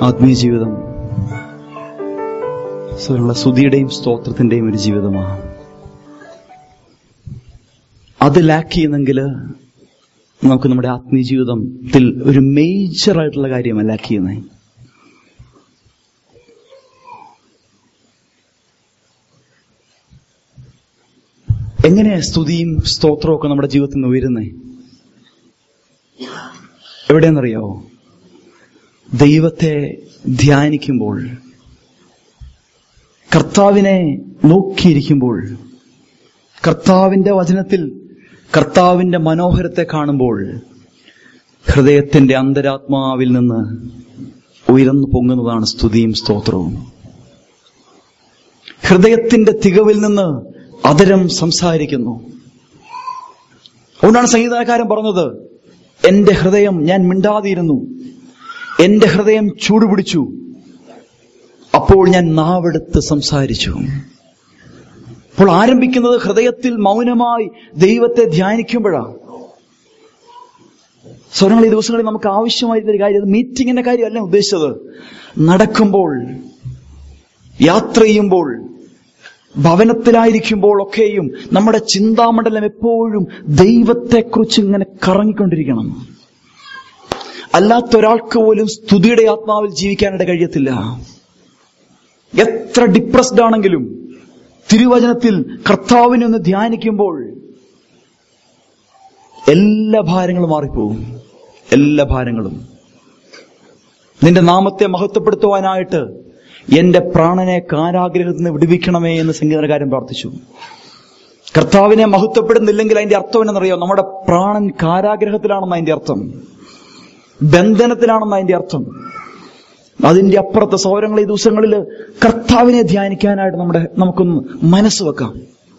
ആത്മീയ ജീവിതം സ്വരമുള്ള സ്തുതിയുടെയും സ്തോത്രത്തിന്റെയും ഒരു ജീവിതമാണ് അത് ലാക്ക് ചെയ്യുന്നെങ്കിൽ നമുക്ക് നമ്മുടെ ആത്മീയ ജീവിതത്തിൽ ഒരു മേജർ ആയിട്ടുള്ള കാര്യമാണ് ലാക്ക് ചെയ്യുന്നത് എങ്ങനെയാ സ്തുതിയും സ്തോത്രവും ഒക്കെ നമ്മുടെ ജീവിതത്തിൽ നിന്ന് ഉയരുന്നേ എവിടെയെന്നറിയാവോ ദൈവത്തെ ധ്യാനിക്കുമ്പോൾ കർത്താവിനെ നോക്കിയിരിക്കുമ്പോൾ കർത്താവിന്റെ വചനത്തിൽ കർത്താവിന്റെ മനോഹരത്തെ കാണുമ്പോൾ ഹൃദയത്തിന്റെ അന്തരാത്മാവിൽ നിന്ന് ഉയർന്നു പൊങ്ങുന്നതാണ് സ്തുതിയും സ്തോത്രവും ഹൃദയത്തിന്റെ തികവിൽ നിന്ന് അതരം സംസാരിക്കുന്നു അതുകൊണ്ടാണ് സംഗീതകാരൻ പറഞ്ഞത് എന്റെ ഹൃദയം ഞാൻ മിണ്ടാതിരുന്നു എന്റെ ഹൃദയം ചൂടുപിടിച്ചു അപ്പോൾ ഞാൻ നാവെടുത്ത് സംസാരിച്ചു അപ്പോൾ ആരംഭിക്കുന്നത് ഹൃദയത്തിൽ മൗനമായി ദൈവത്തെ ധ്യാനിക്കുമ്പോഴാണ് സ്വരങ്ങൾ ഈ ദിവസങ്ങളിൽ നമുക്ക് ആവശ്യമായിരുന്ന ഒരു കാര്യം മീറ്റിങ്ങിന്റെ കാര്യമല്ല ഉദ്ദേശിച്ചത് നടക്കുമ്പോൾ യാത്ര ചെയ്യുമ്പോൾ ഭവനത്തിലായിരിക്കുമ്പോൾ ഒക്കെയും നമ്മുടെ ചിന്താമണ്ഡലം എപ്പോഴും ദൈവത്തെക്കുറിച്ച് ഇങ്ങനെ കറങ്ങിക്കൊണ്ടിരിക്കണം അല്ലാത്ത ഒരാൾക്ക് പോലും സ്തുതിയുടെ ആത്മാവിൽ ജീവിക്കാനായിട്ട് കഴിയത്തില്ല എത്ര ഡിപ്രസ്ഡ് ആണെങ്കിലും തിരുവചനത്തിൽ കർത്താവിനെ ഒന്ന് ധ്യാനിക്കുമ്പോൾ എല്ലാ ഭാരങ്ങളും മാറിപ്പോവും എല്ലാ ഭാരങ്ങളും നിന്റെ നാമത്തെ മഹത്വപ്പെടുത്തുവാനായിട്ട് എന്റെ പ്രാണനെ കാരാഗ്രഹത്തിൽ നിന്ന് വിടുവിക്കണമേ എന്ന് സംഗീതകാരൻ പ്രാർത്ഥിച്ചു കർത്താവിനെ മഹത്വപ്പെടുന്നില്ലെങ്കിൽ അതിന്റെ അർത്ഥം എന്നറിയോ നമ്മുടെ പ്രാണൻ കാരാഗ്രഹത്തിലാണെന്ന് അതിന്റെ അർത്ഥം ബന്ധനത്തിലാണെന്ന് അതിന്റെ അർത്ഥം അതിന്റെ അപ്പുറത്തെ സൗരങ്ങൾ ഈ ദിവസങ്ങളിൽ കർത്താവിനെ ധ്യാനിക്കാനായിട്ട് നമ്മുടെ നമുക്കൊന്ന് മനസ്സ് വെക്കാം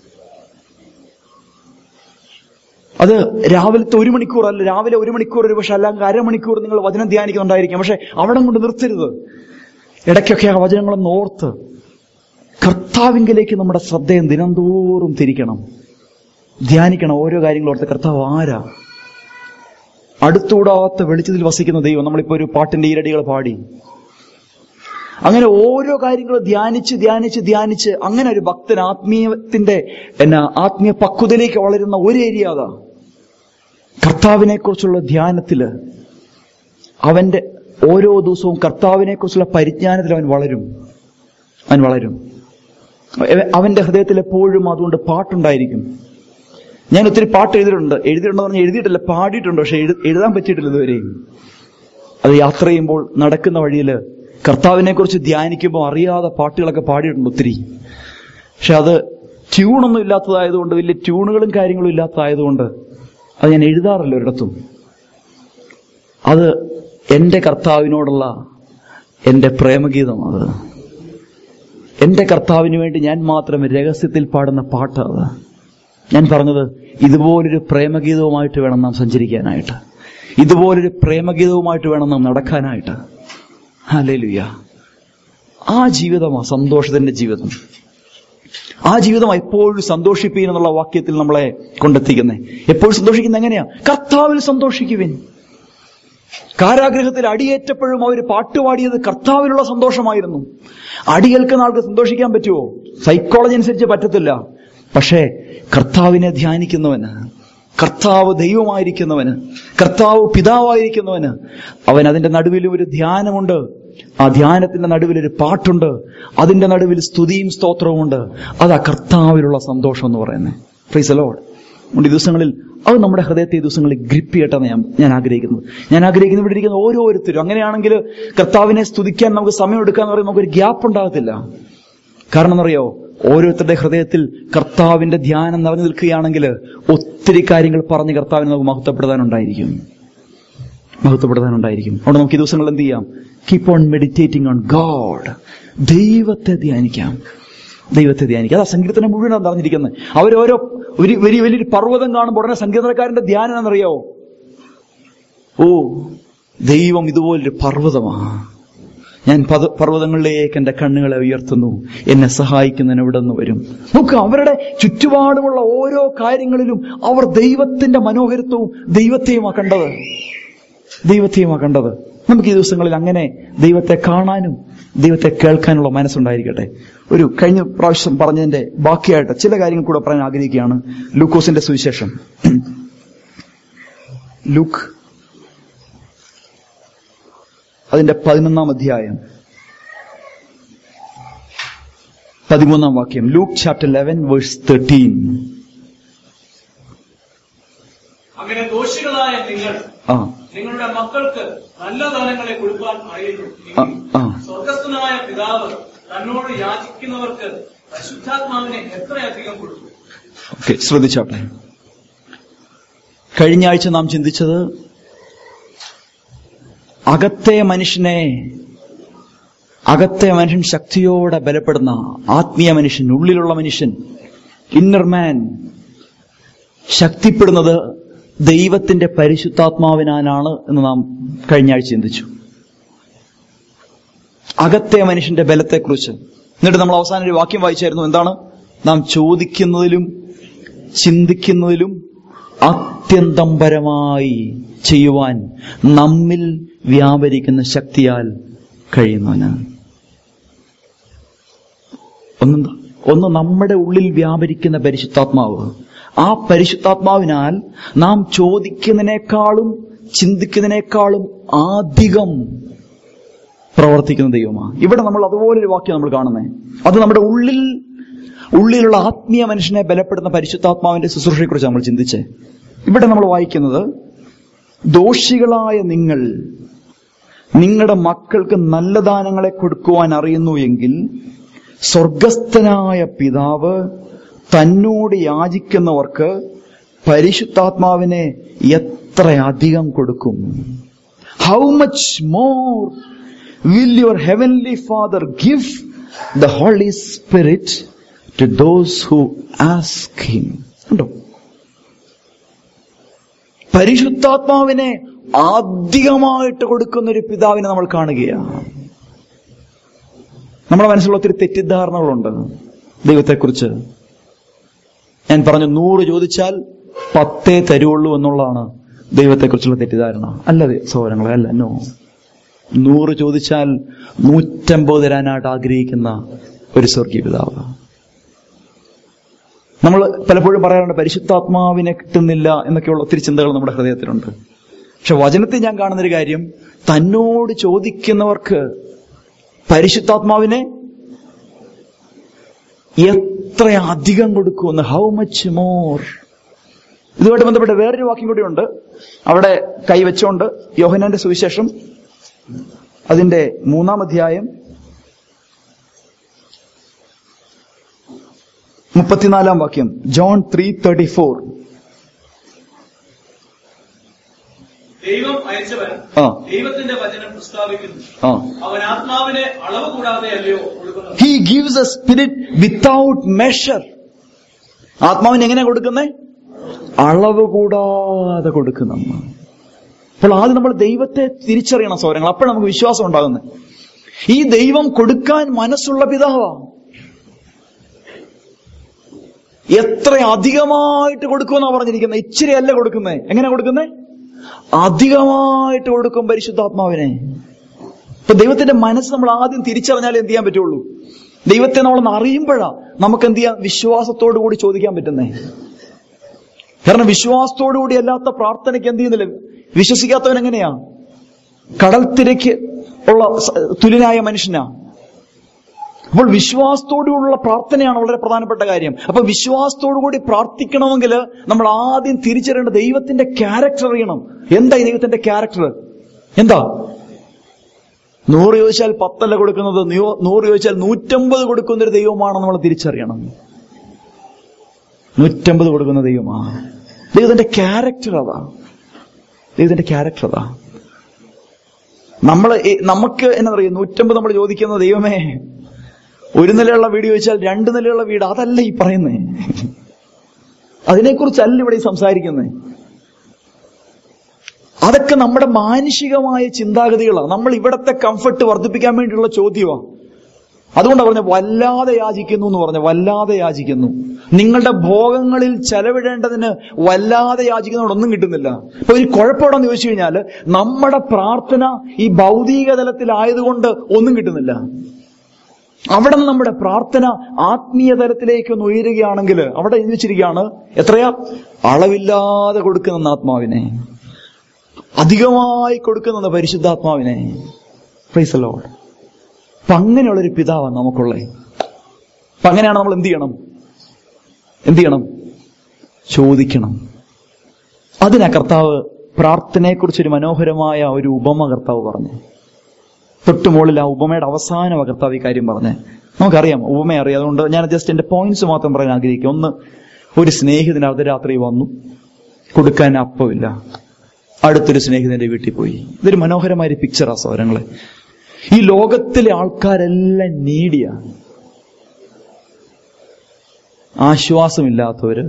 അത് രാവിലത്തെ ഒരു മണിക്കൂർ അല്ല രാവിലെ ഒരു മണിക്കൂർ ഒരു പക്ഷെ അല്ലെങ്കിൽ അരമണിക്കൂർ നിങ്ങൾ വചനം ധ്യാനിക്കുന്നുണ്ടായിരിക്കും പക്ഷെ അവിടെ കൊണ്ട് നിർത്തരുത് ഇടയ്ക്കൊക്കെ ആ വചനങ്ങളൊന്ന് ഓർത്ത് കർത്താവിങ്കിലേക്ക് നമ്മുടെ ശ്രദ്ധയും ദിനംതോറും തിരിക്കണം ധ്യാനിക്കണം ഓരോ കാര്യങ്ങളും ഓർത്ത് കർത്താവ് ആരാ അടുത്തൂടാത്ത വെളിച്ചത്തിൽ വസിക്കുന്ന ദൈവം നമ്മളിപ്പോ ഒരു പാട്ടിന്റെ ഈരടികൾ പാടി അങ്ങനെ ഓരോ കാര്യങ്ങളും ധ്യാനിച്ച് ധ്യാനിച്ച് ധ്യാനിച്ച് അങ്ങനെ ഒരു ഭക്തൻ ആത്മീയത്തിന്റെ എന്നാ ആത്മീയ പക്വതയിലേക്ക് വളരുന്ന ഒരു ഏരിയ അതാ കർത്താവിനെ കുറിച്ചുള്ള ധ്യാനത്തില് അവന്റെ ഓരോ ദിവസവും കർത്താവിനെ കുറിച്ചുള്ള പരിജ്ഞാനത്തിൽ അവൻ വളരും അവൻ വളരും അവന്റെ ഹൃദയത്തിൽ എപ്പോഴും അതുകൊണ്ട് പാട്ടുണ്ടായിരിക്കും ഞാൻ ഒത്തിരി പാട്ട് എഴുതിയിട്ടുണ്ട് എഴുതിയിട്ടുണ്ടെന്ന് പറഞ്ഞാൽ എഴുതിയിട്ടില്ല പാടിയിട്ടുണ്ട് പക്ഷെ എഴുതാൻ പറ്റിയിട്ടില്ല ഇതുവരെയും അത് യാത്ര ചെയ്യുമ്പോൾ നടക്കുന്ന വഴിയില് കർത്താവിനെ കുറിച്ച് ധ്യാനിക്കുമ്പോൾ അറിയാതെ പാട്ടുകളൊക്കെ പാടിയിട്ടുണ്ട് ഒത്തിരി പക്ഷെ അത് ട്യൂണൊന്നും ഇല്ലാത്തതായതുകൊണ്ട് വലിയ ട്യൂണുകളും കാര്യങ്ങളും ഇല്ലാത്തതായതുകൊണ്ട് അത് ഞാൻ എഴുതാറില്ല ഒരിടത്തും അത് എന്റെ കർത്താവിനോടുള്ള എന്റെ പ്രേമഗീതം അത് എന്റെ കർത്താവിന് വേണ്ടി ഞാൻ മാത്രം രഹസ്യത്തിൽ പാടുന്ന പാട്ട് അത് ഞാൻ പറഞ്ഞത് ഇതുപോലൊരു പ്രേമഗീതവുമായിട്ട് വേണം നാം സഞ്ചരിക്കാനായിട്ട് ഇതുപോലൊരു പ്രേമഗീതവുമായിട്ട് വേണം നാം നടക്കാനായിട്ട് ഹല്ലേലൂയ ആ ജീവിതമാ സന്തോഷത്തിന്റെ ജീവിതം ആ ജീവിതം എപ്പോഴും സന്തോഷിപ്പീൻ എന്നുള്ള വാക്യത്തിൽ നമ്മളെ കൊണ്ടെത്തിക്കുന്നത് എപ്പോഴും സന്തോഷിക്കുന്ന എങ്ങനെയാ കർത്താവിൽ സന്തോഷിക്കുവിൻ കാരാഗ്രഹത്തിൽ അടിയേറ്റപ്പോഴും അവർ പാട്ടുപാടിയത് കർത്താവിലുള്ള സന്തോഷമായിരുന്നു അടിയേൽക്കുന്ന ആൾക്ക് സന്തോഷിക്കാൻ പറ്റുമോ സൈക്കോളജി അനുസരിച്ച് പറ്റത്തില്ല പക്ഷേ കർത്താവിനെ ധ്യാനിക്കുന്നവന് കർത്താവ് ദൈവമായിരിക്കുന്നവന് കർത്താവ് പിതാവായിരിക്കുന്നവന് അവൻ അതിന്റെ നടുവിൽ ഒരു ധ്യാനമുണ്ട് ആ ധ്യാനത്തിന്റെ നടുവിൽ ഒരു പാട്ടുണ്ട് അതിന്റെ നടുവിൽ സ്തുതിയും സ്തോത്രവുമുണ്ട് അതാ കർത്താവിലുള്ള സന്തോഷം എന്ന് പറയുന്നത് ഫ്രീസ് അലോഡ് അതുകൊണ്ട് ഈ ദിവസങ്ങളിൽ അത് നമ്മുടെ ഹൃദയത്തെ ഈ ദിവസങ്ങളിൽ ഗ്രിപ്പ് ചെയ്യട്ടെന്ന് ഞാൻ ഞാൻ ആഗ്രഹിക്കുന്നത് ഞാൻ ആഗ്രഹിക്കുന്നത് ഇവിടെ ഇരിക്കുന്ന ഓരോരുത്തരും അങ്ങനെയാണെങ്കിൽ കർത്താവിനെ സ്തുതിക്കാൻ നമുക്ക് സമയം എടുക്കാന്ന് പറയുമ്പോൾ നമുക്കൊരു ഗ്യാപ്പ് ഉണ്ടാകത്തില്ല കാരണം എന്നറിയോ ഓരോരുത്തരുടെ ഹൃദയത്തിൽ കർത്താവിന്റെ ധ്യാനം നിറഞ്ഞു നിൽക്കുകയാണെങ്കിൽ ഒത്തിരി കാര്യങ്ങൾ പറഞ്ഞ് കർത്താവിനെ നമുക്ക് മഹത്വപ്പെടുത്താനുണ്ടായിരിക്കും മഹത്വപ്പെടുത്താനുണ്ടായിരിക്കും അവിടെ നമുക്ക് ഈ ദിവസങ്ങൾ എന്ത് ചെയ്യാം keep on meditating on God ദൈവത്തെ ധ്യാനിക്കാം ദൈവത്തെ ധ്യാനിക്കാം അതാ സങ്കീർത്തനം മുഴുവൻ അറിഞ്ഞിരിക്കുന്നത് അവരോരോ ഒരു വലിയ വലിയൊരു പർവ്വതം കാണുമ്പോൾ ഉടനെ സങ്കീർത്തനക്കാരന്റെ ധ്യാനം എന്നറിയാവോ ഓ ദൈവം ഇതുപോലൊരു പർവ്വതമാണ് ഞാൻ പത പർവ്വതങ്ങളിലേക്ക് എന്റെ കണ്ണുകളെ ഉയർത്തുന്നു എന്നെ സഹായിക്കുന്നതിന് എവിടെ നിന്ന് വരും നോക്കുക അവരുടെ ചുറ്റുപാടുമുള്ള ഓരോ കാര്യങ്ങളിലും അവർ ദൈവത്തിന്റെ മനോഹരത്വവും ദൈവത്തെയുമാ കണ്ടത് ദൈവത്തെയുമാ കണ്ടത് നമുക്ക് ഈ ദിവസങ്ങളിൽ അങ്ങനെ ദൈവത്തെ കാണാനും ദൈവത്തെ കേൾക്കാനുള്ള മനസ്സുണ്ടായിരിക്കട്ടെ ഒരു കഴിഞ്ഞ പ്രാവശ്യം പറഞ്ഞതിന്റെ ബാക്കിയായിട്ട് ചില കാര്യങ്ങൾ കൂടെ പറയാൻ ആഗ്രഹിക്കുകയാണ് ലൂക്കോസിന്റെ സുവിശേഷം ലൂക്ക് അതിന്റെ പതിനൊന്നാം അധ്യായം പതിമൂന്നാം വാക്യം Luke chapter eleven verse thirteen അങ്ങനെ ദോഷികളായ നിങ്ങൾ ആ നിങ്ങളുടെ മക്കൾക്ക് നല്ല ദാനങ്ങളെ കൊടുക്കാൻ അറിയുന്നു ആ, ആ. സ്വർഗസ്ഥനായ പിതാവ് തന്നോട് യാചിക്കുന്നവർക്ക് പരിശുദ്ധാത്മാവിനെ എത്രയധികം കൊടുക്കും ഓക്കെ ശ്രദ്ധിച്ചോട്ടെ കഴിഞ്ഞ ആഴ്ച നാം ചിന്തിച്ചത് അകത്തെ മനുഷ്യനെ അകത്തെ മനുഷ്യൻ ശക്തിയോടെ ബലപ്പെടുന്ന ആത്മീയ മനുഷ്യൻ ഉള്ളിലുള്ള മനുഷ്യൻ ഇന്നർ മാൻ ശക്തിപ്പെടുന്നത് ദൈവത്തിന്റെ പരിശുദ്ധാത്മാവിനാലാണ് എന്ന് നാം കഴിഞ്ഞ ആഴ്ച ചിന്തിച്ചു അകത്തെ മനുഷ്യന്റെ ബലത്തെക്കുറിച്ച് എന്നിട്ട് നമ്മൾ അവസാനം ഒരു വാക്യം വായിച്ചായിരുന്നു എന്താണ് നാം ചോദിക്കുന്നതിലും ചിന്തിക്കുന്നതിലും അത്യന്തം പരമായി ചെയ്യുവാൻ നമ്മിൽ വ്യാപരിക്കുന്ന ശക്തിയാൽ കഴിയുന്നവന് ഒന്നെന്താ ഒന്ന് നമ്മുടെ ഉള്ളിൽ വ്യാപരിക്കുന്ന പരിശുദ്ധാത്മാവ് ആ പരിശുദ്ധാത്മാവിനാൽ നാം ചോദിക്കുന്നതിനേക്കാളും ചിന്തിക്കുന്നതിനേക്കാളും അധികം പ്രവർത്തിക്കുന്ന ദൈവമാണ് ഇവിടെ നമ്മൾ അതുപോലൊരു വാക്യം നമ്മൾ കാണുന്നത് അത് നമ്മുടെ ഉള്ളിൽ ഉള്ളിലുള്ള ആത്മീയ മനുഷ്യനെ ബലപ്പെടുന്ന പരിശുദ്ധാത്മാവിന്റെ ശുശ്രൂഷയെക്കുറിച്ച് നമ്മൾ ചിന്തിച്ചേ ഇവിടെ നമ്മൾ വായിക്കുന്നത് ദോഷികളായ നിങ്ങൾ നിങ്ങളുടെ മക്കൾക്ക് നല്ല ദാനങ്ങളെ കൊടുക്കുവാൻ അറിയുന്നു എങ്കിൽ സ്വർഗസ്ഥനായ പിതാവ് തന്നോട് യാചിക്കുന്നവർക്ക് പരിശുദ്ധാത്മാവിനെ എത്ര അധികം കൊടുക്കും how much more will your heavenly Father give the Holy Spirit to those who ask him ഉണ്ടോ പരിശുദ്ധാത്മാവിനെ അധികമായിട്ട് കൊടുക്കുന്ന ഒരു പിതാവിനെ നമ്മൾ കാണുകയാണ് നമ്മുടെ മനസ്സിലുള്ള ഒത്തിരി തെറ്റിദ്ധാരണകളുണ്ട് ദൈവത്തെക്കുറിച്ച് ഞാൻ പറഞ്ഞു നൂറ് ചോദിച്ചാൽ പത്തേ തരുവുള്ളൂ എന്നുള്ളതാണ് ദൈവത്തെക്കുറിച്ചുള്ള തെറ്റിദ്ധാരണ അല്ലതെ സഹോദരങ്ങളെ അല്ല നോ നൂറ് ചോദിച്ചാൽ നൂറ്റമ്പത് തരാനായിട്ട് ആഗ്രഹിക്കുന്ന ഒരു സ്വർഗീയ പിതാവ് നമ്മൾ പലപ്പോഴും പറയാറുണ്ട് പരിശുദ്ധാത്മാവിനെ കിട്ടുന്നില്ല എന്നൊക്കെയുള്ള ഒത്തിരി ചിന്തകൾ നമ്മുടെ ഹൃദയത്തിലുണ്ട് പക്ഷെ വചനത്തിൽ ഞാൻ കാണുന്നൊരു കാര്യം തന്നോട് ചോദിക്കുന്നവർക്ക് പരിശുദ്ധാത്മാവിനെ എത്ര അധികം കൊടുക്കുമെന്ന് ഹൗ മച്ച് മോർ ഇതുമായിട്ട് ബന്ധപ്പെട്ട വേറൊരു വാക്യം കൂടിയുണ്ട് അവിടെ കൈവച്ചുകൊണ്ട് യോഹനാന്റെ സുവിശേഷം അതിന്റെ മൂന്നാം അധ്യായം മുപ്പത്തിനാലാം വാക്യം ജോൺ ത്രീ തേർട്ടി ഫോർ ദൈവം അയച്ചവൻ ആ ദൈവത്തിന്റെ വചനം പ്രസ്താവിക്കുന്നു ആ അവൻ ആത്മാവിനെ അളവ് കൂടാതെ അല്ലയോ കൊടുക്കുന്നത് he gives a spirit without measure ആത്മാവിന് എങ്ങനെ കൊടുക്കുന്നേ അളവ് കൂടാതെ കൊടുക്കുന്ന അപ്പോൾ ആദ്യം നമ്മൾ ദൈവത്തെ തിരിച്ചറിയണം സൗരങ്ങൾ അപ്പോൾ നമുക്ക് വിശ്വാസം ഉണ്ടാകുന്നത് ഈ ദൈവം കൊടുക്കാൻ മനസ്സുള്ള പിതാവാ എത്ര അധികമായിട്ട് കൊടുക്കുമെന്നാ പറഞ്ഞിരിക്കുന്നത് ഇച്ചിരി അല്ല കൊടുക്കുന്നേ എങ്ങനെ കൊടുക്കുന്നേ അധികമായിട്ട് കൊടുക്കും പരിശുദ്ധാത്മാവിനെ ഇപ്പൊ ദൈവത്തിന്റെ മനസ്സ് നമ്മൾ ആദ്യം തിരിച്ചറിഞ്ഞാലേ എന്ത് ചെയ്യാൻ പറ്റുള്ളൂ ദൈവത്തെ നമ്മളൊന്ന് അറിയുമ്പോഴാ നമുക്ക് എന്ത് ചെയ്യാൻ വിശ്വാസത്തോടു കൂടി ചോദിക്കാൻ പറ്റുന്നേ കാരണം വിശ്വാസത്തോടു കൂടി അല്ലാത്ത പ്രാർത്ഥനയ്ക്ക് എന്ത് ചെയ്യുന്നില്ല വിശ്വസിക്കാത്തവൻ എങ്ങനെയാ കടൽ തിരക്ക് ഉള്ള സ- തുല്യനായ മനുഷ്യനാ അപ്പോൾ വിശ്വാസത്തോടുകൂടിയുള്ള പ്രാർത്ഥനയാണ് വളരെ പ്രധാനപ്പെട്ട കാര്യം അപ്പൊ വിശ്വാസത്തോടുകൂടി പ്രാർത്ഥിക്കണമെങ്കിൽ നമ്മൾ ആദ്യം തിരിച്ചറിയേണ്ട ദൈവത്തിന്റെ ക്യാരക്ടർ അറിയണം എന്താ ഈ ദൈവത്തിന്റെ ക്യാരക്ടർ എന്താ നൂറ് ചോദിച്ചാൽ പത്തല്ല കൊടുക്കുന്നത് നൂ- നൂറ് ചോദിച്ചാൽ നൂറ്റമ്പത് കൊടുക്കുന്ന ഒരു ദൈവമാണെന്ന് നമ്മൾ തിരിച്ചറിയണം നൂറ്റമ്പത് കൊടുക്കുന്ന ദൈവമാണ് ദൈവത്തിന്റെ ക്യാരക്ടർ അതാ ദൈവത്തിന്റെ ക്യാരക്ടർ അതാ നമ്മൾ നമുക്ക് എന്നാ പറയുക നൂറ്റമ്പത് നമ്മൾ ചോദിക്കുന്ന ദൈവമേ ഒരു നിലയുള്ള വീട് ചോദിച്ചാൽ രണ്ട് നിലയുള്ള വീട് അതല്ല ഈ പറയുന്നേ അതിനെക്കുറിച്ചല്ല ഇവിടെ ഈ സംസാരിക്കുന്നത് അതൊക്കെ നമ്മുടെ മാനുഷികമായ ചിന്താഗതികളാണ് നമ്മൾ ഇവിടത്തെ കംഫർട്ട് വർദ്ധിപ്പിക്കാൻ വേണ്ടിയുള്ള ചോദ്യമാണ് അതുകൊണ്ടാണ് പറഞ്ഞ വല്ലാതെ യാചിക്കുന്നു എന്ന് പറഞ്ഞ വല്ലാതെ യാചിക്കുന്നു നിങ്ങളുടെ ഭോഗങ്ങളിൽ ചെലവിടേണ്ടതിന് വല്ലാതെ യാചിക്കുന്നതുകൊണ്ട് ഒന്നും കിട്ടുന്നില്ല ഇപ്പൊ ഒരു കുഴപ്പമാണെന്ന് ചോദിച്ചു കഴിഞ്ഞാൽ നമ്മുടെ പ്രാർത്ഥന ഈ ഭൗതിക തലത്തിലായതുകൊണ്ട് ഒന്നും കിട്ടുന്നില്ല അവിടെ നിന്ന് നമ്മുടെ പ്രാർത്ഥന ആത്മീയ തലത്തിലേക്ക് ഒന്ന് ഉയരുകയാണെങ്കിൽ അവിടെ എഴുതി വെച്ചിരിക്കുകയാണ് എത്രയാ അളവില്ലാതെ കൊടുക്കുന്ന ആത്മാവിനെ അധികമായി കൊടുക്കുന്ന പരിശുദ്ധാത്മാവിനെ പ്രൈസ് ലോഡ് അപ്പൊ അങ്ങനെയുള്ളൊരു പിതാവാണ് നമുക്കുള്ളേ അപ്പൊ അങ്ങനെയാണ് നമ്മൾ എന്ത് ചെയ്യണം എന്ത് ചെയ്യണം ചോദിക്കണം അതിനാ കർത്താവ് പ്രാർത്ഥനയെക്കുറിച്ചൊരു മനോഹരമായ ഒരു ഉപമ കർത്താവ് പറഞ്ഞു തൊട്ടുമുകളിൽ ആ ഉപമയുടെ അവസാനം ആ കർത്താവ് ഈ കാര്യം പറഞ്ഞേ നമുക്കറിയാം ഉപമ അറിയാം അതുകൊണ്ട് ഞാൻ ജസ്റ്റ് എന്റെ പോയിന്റ്സ് മാത്രം പറയാൻ ആഗ്രഹിക്കും ഒന്ന് ഒരു സ്നേഹിതന് അർദ്ധരാത്രി വന്നു കൊടുക്കാൻ അപ്പമില്ല അടുത്തൊരു സ്നേഹിതന്റെ വീട്ടിൽ പോയി ഇതൊരു മനോഹരമായ ഒരു പിക്ചറാ സൗരങ്ങളെ ഈ ലോകത്തിലെ ആൾക്കാരെല്ലാം നീടിയ ആശ്വാസമില്ലാത്തവര്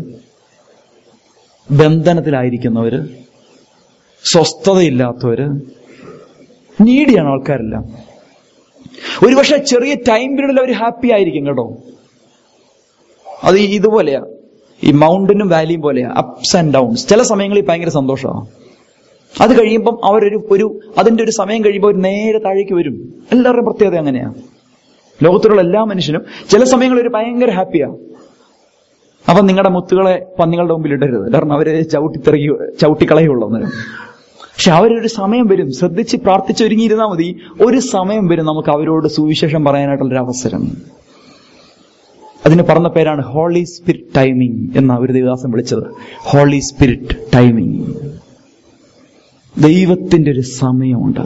ബന്ധനത്തിലായിരിക്കുന്നവര് സ്വസ്ഥതയില്ലാത്തവര് നീടിയാണ് ആൾക്കാരെല്ലാം ഒരുപക്ഷെ ചെറിയ ടൈം പീരീഡിൽ അവർ ഹാപ്പി ആയിരിക്കും കേട്ടോ അത് ഈ ഇതുപോലെയാ ഈ മൗണ്ടനും വാലിയും പോലെയാ അപ്സ് ആൻഡ് ഡൗൺസ് ചില സമയങ്ങളിൽ ഭയങ്കര സന്തോഷമാണ് അത് കഴിയുമ്പം അവരൊരു ഒരു അതിന്റെ ഒരു സമയം കഴിയുമ്പോൾ അവർ നേരെ താഴേക്ക് വരും എല്ലാവരുടെയും പ്രത്യേകത അങ്ങനെയാ ലോകത്തിലുള്ള എല്ലാ മനുഷ്യനും ചില സമയങ്ങളിൽ ഒരു ഭയങ്കര ഹാപ്പിയാ അപ്പൊ നിങ്ങളുടെ മുത്തുകളെ പന്നികളുടെ മുമ്പിൽ ഇടരുത് കാരണം അവരെ ചവിട്ടിത്തെറക്കി ചവിട്ടിക്കളയുള്ളൂ അന്നേരം പക്ഷെ അവരൊരു സമയം വരും ശ്രദ്ധിച്ച് പ്രാർത്ഥിച്ചൊരുങ്ങിയിരുന്നാൽ മതി ഒരു സമയം വരും നമുക്ക് അവരോട് സുവിശേഷം പറയാനായിട്ടുള്ളൊരു അവസരം അതിന് പറഞ്ഞ പേരാണ് ഹോളി സ്പിരിറ്റ് ടൈമിംഗ് എന്ന ഒരു ദേവദാസം വിളിച്ചത് ഹോളി സ്പിരിറ്റ് ടൈമിംഗ് ദൈവത്തിന്റെ ഒരു സമയമുണ്ട്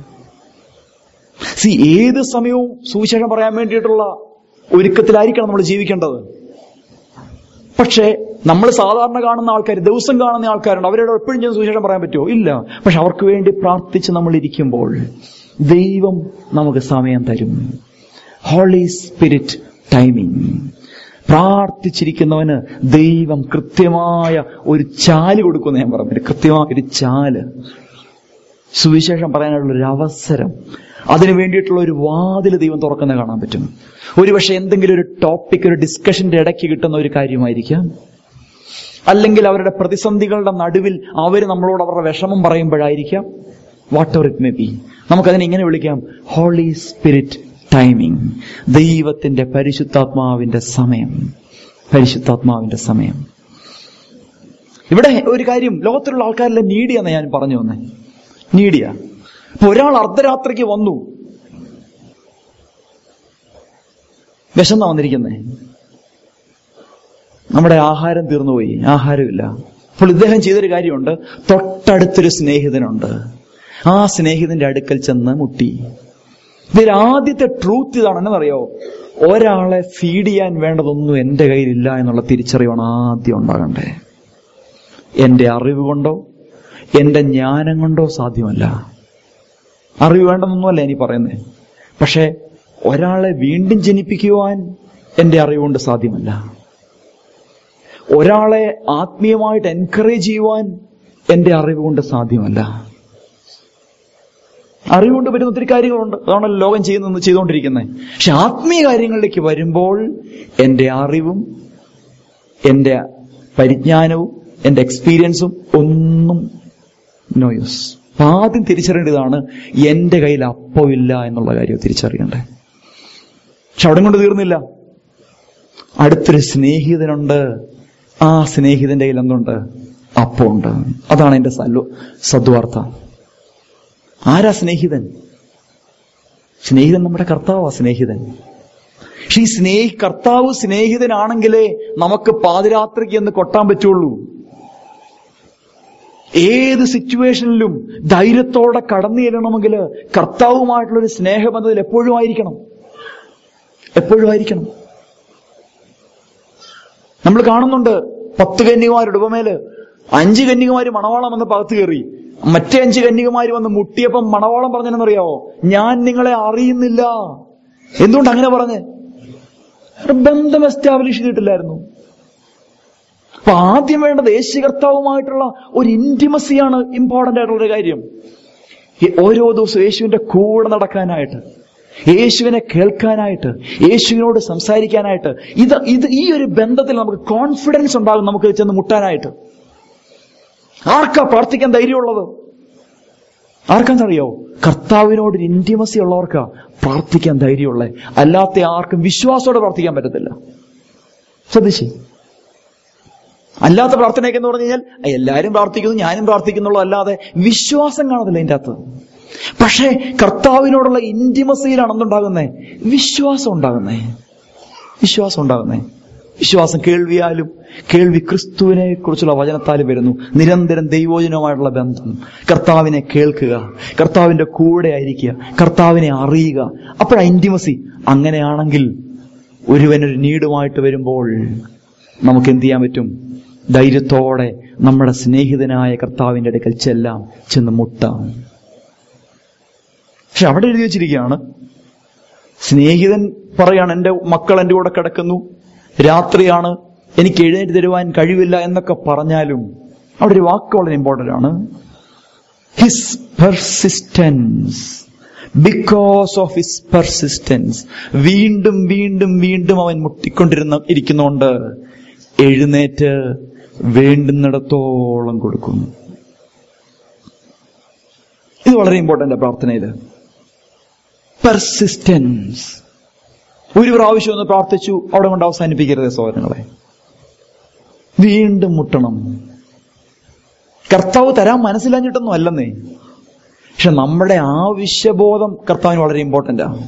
സി ഏത് സമയവും സുവിശേഷം പറയാൻ വേണ്ടിയിട്ടുള്ള ഒരുക്കത്തിലായിരിക്കണം നമ്മൾ ജീവിക്കേണ്ടത് പക്ഷേ നമ്മൾ സാധാരണ കാണുന്ന ആൾക്കാർ ദിവസം കാണുന്ന ആൾക്കാരുണ്ട് അവരോട് എപ്പോഴും ചെന്ന് സുവിശേഷം പറയാൻ പറ്റുമോ ഇല്ല പക്ഷെ അവർക്ക് വേണ്ടി പ്രാർത്ഥിച്ച് നമ്മൾ ഇരിക്കുമ്പോൾ ദൈവം നമുക്ക് സമയം തരും ഹോളി സ്പിരിറ്റ് ടൈമിംഗ് പ്രാർത്ഥിച്ചിരിക്കുന്നവന് ദൈവം കൃത്യമായ ഒരു ചാല് കൊടുക്കുന്ന ഞാൻ പറഞ്ഞു കൃത്യമായ ഒരു ചാല് സുവിശേഷം പറയാനുള്ള ഒരു അവസരം അതിനു വേണ്ടിയിട്ടുള്ള ഒരു വാതിൽ ദൈവം തുറക്കുന്ന കാണാൻ പറ്റും ഒരുപക്ഷെ എന്തെങ്കിലും ഒരു ടോപ്പിക് ഒരു ഡിസ്കഷന്റെ ഇടയ്ക്ക് കിട്ടുന്ന ഒരു കാര്യമായിരിക്കാം അല്ലെങ്കിൽ അവരുടെ പ്രതിസന്ധികളുടെ നടുവിൽ അവർ നമ്മളോട് അവരുടെ വിഷമം പറയുമ്പോഴായിരിക്കാം whatever it may be നമുക്കതിനെ ഇങ്ങനെ വിളിക്കാം ഹോളി സ്പിരിറ്റ് ടൈമിംഗ് ദൈവത്തിന്റെ പരിശുദ്ധാത്മാവിന്റെ സമയം പരിശുദ്ധാത്മാവിന്റെ സമയം ഇവിടെ ഒരു കാര്യം ലോകത്തിലുള്ള ആൾക്കാരെല്ലാം നീടിയെന്ന് ഞാൻ പറഞ്ഞു വന്നേ നീടിയ അപ്പൊ ഒരാൾ അർദ്ധരാത്രിക്ക് വന്നു വിശന്നാ വന്നിരിക്കുന്നേ നമ്മുടെ ആഹാരം തീർന്നുപോയി ആഹാരമില്ല അപ്പോൾ ഇദ്ദേഹം ചെയ്തൊരു കാര്യമുണ്ട് തൊട്ടടുത്തൊരു സ്നേഹിതനുണ്ട് ആ സ്നേഹിതന്റെ അടുക്കൽ ചെന്ന് മുട്ടി ഇതിൽ ആദ്യത്തെ ട്രൂത്ത് ഇതാണ് എന്നറിയോ ഒരാളെ ഫീഡ് ചെയ്യാൻ വേണ്ടതൊന്നും എന്റെ കയ്യിലില്ല എന്നുള്ള തിരിച്ചറിവാണ് ആദ്യം ഉണ്ടാകണ്ടേ എന്റെ അറിവ് കൊണ്ടോ എന്റെ ജ്ഞാനം കൊണ്ടോ സാധ്യമല്ല അറിവ് വേണ്ടെന്നൊന്നുമല്ല ഇനി പറയുന്നത് പക്ഷെ ഒരാളെ വീണ്ടും ജനിപ്പിക്കുവാൻ എന്റെ അറിവുകൊണ്ട് സാധ്യമല്ല ഒരാളെ ആത്മീയമായിട്ട് എൻകറേജ് ചെയ്യുവാൻ എന്റെ അറിവ് കൊണ്ട് സാധ്യമല്ല അറിവുകൊണ്ട് വരുന്ന ഒത്തിരി കാര്യങ്ങളുണ്ട് അതാണല്ലോ ലോകം ചെയ്യുന്നത് ചെയ്തുകൊണ്ടിരിക്കുന്നത് പക്ഷെ ആത്മീയ കാര്യങ്ങളിലേക്ക് വരുമ്പോൾ എന്റെ അറിവും എന്റെ പരിജ്ഞാനവും എന്റെ എക്സ്പീരിയൻസും ഒന്നും നോ യൂസ് ആദ്യം തിരിച്ചറിയേണ്ടതാണ് എന്റെ കയ്യിൽ അപ്പമില്ല എന്നുള്ള കാര്യം തിരിച്ചറിയണ്ടേ പക്ഷെ അവിടെ കൊണ്ട് തീർന്നില്ല അടുത്തൊരു സ്നേഹിതനുണ്ട് ആ സ്നേഹിതന്റെ കയ്യിൽ എന്തുണ്ട് അപ്പമുണ്ട് അതാണ് എന്റെ സല്ലു സദ്വാർത്ത ആരാ സ്നേഹിതൻ സ്നേഹിതൻ നമ്മുടെ കർത്താവാ സ്നേഹിതൻ പക്ഷെ ഈ സ്നേഹി കർത്താവ് സ്നേഹിതനാണെങ്കിലേ നമുക്ക് പാതിരാത്രിക്ക് എന്ന് കൊട്ടാൻ പറ്റുള്ളൂ ഏത് സിറ്റുവേഷനിലും ധൈര്യത്തോടെ കടന്നു ചെല്ലണമെങ്കിൽ കർത്താവുമായിട്ടുള്ള ഒരു സ്നേഹബന്ധത്തിൽ എപ്പോഴും ആയിരിക്കണം എപ്പോഴും ആയിരിക്കണം നമ്മൾ കാണുന്നുണ്ട് പത്ത് കന്യകുമാരുടെ ഉപമേല് അഞ്ച് കന്യകുമാര് മണവാളം വന്ന് പകത്ത് കയറി മറ്റേ അഞ്ച് കന്യകുമാര് വന്ന് മുട്ടിയപ്പം മണവാളം പറഞ്ഞെന്നറിയാവോ ഞാൻ നിങ്ങളെ അറിയുന്നില്ല എന്തുകൊണ്ട് അങ്ങനെ പറഞ്ഞ് ഒരു ബന്ധം എസ്റ്റാബ്ലിഷ് ചെയ്തിട്ടില്ലായിരുന്നു അപ്പൊ ആദ്യം വേണ്ടത് യേശു കർത്താവുമായിട്ടുള്ള ഒരു ഇന്റിമസിയാണ് ഇമ്പോർട്ടന്റ് ആയിട്ടുള്ള ഒരു കാര്യം ഈ ഓരോ ദിവസവും യേശുവിന്റെ കൂടെ നടക്കാനായിട്ട് യേശുവിനെ കേൾക്കാനായിട്ട് യേശുവിനോട് സംസാരിക്കാനായിട്ട് ഇത് ഇത് ഈ ഒരു ബന്ധത്തിൽ നമുക്ക് കോൺഫിഡൻസ് ഉണ്ടാകും നമുക്ക് ചെന്ന് മുട്ടാനായിട്ട് ആർക്കാ പ്രാർത്ഥിക്കാൻ ധൈര്യമുള്ളത് ആർക്കാന്നറിയോ കർത്താവിനോട് ഇന്റിമസി ഉള്ളവർക്കാ പ്രാർത്ഥിക്കാൻ ധൈര്യമുള്ളേ അല്ലാത്ത ആർക്കും വിശ്വാസത്തോടെ പ്രാർത്ഥിക്കാൻ പറ്റത്തില്ല ശ്രദ്ധിച്ചേ അല്ലാത്ത പ്രാർത്ഥനയൊക്കെ എന്ന് പറഞ്ഞു കഴിഞ്ഞാൽ എല്ലാവരും പ്രാർത്ഥിക്കുന്നു ഞാനും പ്രാർത്ഥിക്കുന്നുള്ളൂ അല്ലാതെ വിശ്വാസം കാണത്തില്ല അതിൻ്റെ അകത്ത് പക്ഷേ കർത്താവിനോടുള്ള ഇന്റിമസിയിലാണ് എന്തുണ്ടാകുന്നേ വിശ്വാസം ഉണ്ടാകുന്നേ വിശ്വാസം ഉണ്ടാകുന്നേ വിശ്വാസം കേൾവിയാലും കേൾവി ക്രിസ്തുവിനെ കുറിച്ചുള്ള വചനത്താലും വരുന്നു നിരന്തരം ദൈവോജനവുമായിട്ടുള്ള ബന്ധം കർത്താവിനെ കേൾക്കുക കർത്താവിന്റെ കൂടെ ആയിരിക്കുക കർത്താവിനെ അറിയുക അപ്പോഴാ ഇന്റിമസി അങ്ങനെയാണെങ്കിൽ ഒരുവനൊരു നീടുമായിട്ട് വരുമ്പോൾ നമുക്ക് എന്ത് ചെയ്യാൻ പറ്റും ധൈര്യത്തോടെ നമ്മുടെ സ്നേഹിതനായ കർത്താവിന്റെ അടുക്കൽ ചെല്ലാം ചെന്ന് മുട്ടാം പക്ഷെ അവിടെ എഴുതി വെച്ചിരിക്കുകയാണ് സ്നേഹിതൻ പറയാണ് എന്റെ മക്കൾ എന്റെ കൂടെ കിടക്കുന്നു രാത്രിയാണ് എനിക്ക് എഴുന്നേറ്റ് തരുവാൻ കഴിവില്ല എന്നൊക്കെ പറഞ്ഞാലും അവിടെ ഒരു വാക്ക് വളരെ ഇമ്പോർട്ടന്റ് ആണ് his persistence because of his persistence വീണ്ടും വീണ്ടും വീണ്ടും അവൻ മുട്ടിക്കൊണ്ടിരുന്ന ഇരിക്കുന്നോണ്ട് എഴുന്നേറ്റ് വേണ്ടുന്നിടത്തോളം കൊടുക്കുന്നു ഇത് വളരെ ഇമ്പോർട്ടന്റ് പ്രാർത്ഥനയിൽ പെർസിസ്റ്റൻസ് ഒരു പ്രാവശ്യം ഒന്ന് പ്രാർത്ഥിച്ചു അവിടെ കൊണ്ട് അവസാനിപ്പിക്കരുത് സഹോദരങ്ങളെ വീണ്ടും മുട്ടണം കർത്താവ് തരാൻ മനസ്സിലാഞ്ഞിട്ടൊന്നും അല്ലെന്നേ പക്ഷെ നമ്മുടെ ആവശ്യബോധം കർത്താവിന് വളരെ ഇമ്പോർട്ടന്റ് ആണ്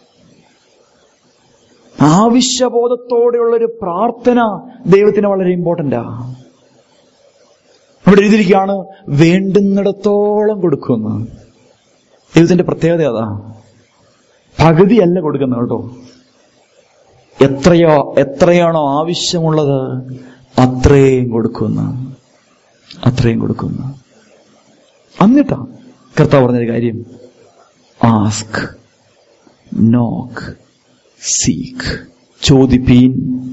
ആവശ്യബോധത്തോടെയുള്ള ഒരു പ്രാർത്ഥന ദൈവത്തിന് വളരെ ഇമ്പോർട്ടന്റ് ആ ഇവിടെ എഴുതിയിരിക്കുകയാണ് വേണ്ടുന്നിടത്തോളം കൊടുക്കുമെന്ന് ദൈവത്തിന്റെ പ്രത്യേകത അതാ പകുതിയല്ല കൊടുക്കുന്നത് കേട്ടോ എത്രയോ എത്രയാണോ ആവശ്യമുള്ളത് അത്രയും കൊടുക്കുന്ന അത്രയും കൊടുക്കുന്ന എന്നിട്ടാ കർത്താവ് പറഞ്ഞൊരു കാര്യം ആസ്ക് നോക്ക് സീക്ക് ചോദിപ്പീൻ